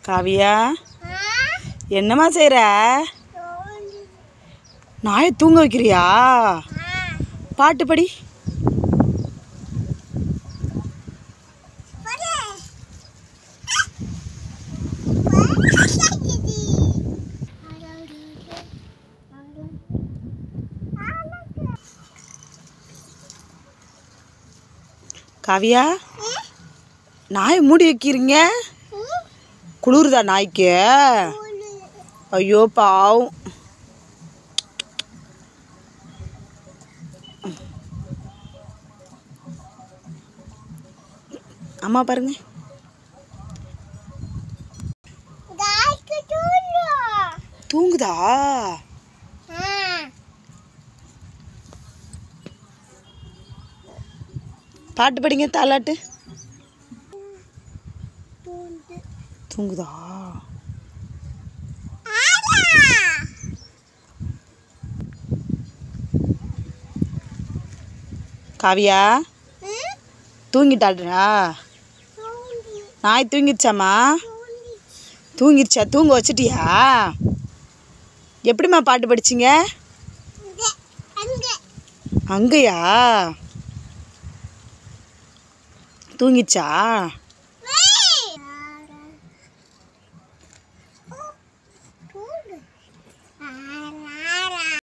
காவியா என்னம்மா செய்கிற நாயை தூங்க வைக்கிறியா பாட்டு படி காவியா நாயை மூடி வைக்கிறீங்க குளிருதா நாய்க்கு ஐயோ பாவம் அம்மா பாருங்க தூங்குதா பாட்டு படிங்க தாலாட்டு தூங்குதா காவியா தூங்கிட்டாடுறா நாய் தூங்கிடுச்சாம்மா தூங்கிடுச்சா தூங்க வச்சிட்டியா எப்படிம்மா பாட்டு படிச்சீங்க அங்கேயா தூங்கிடுச்சா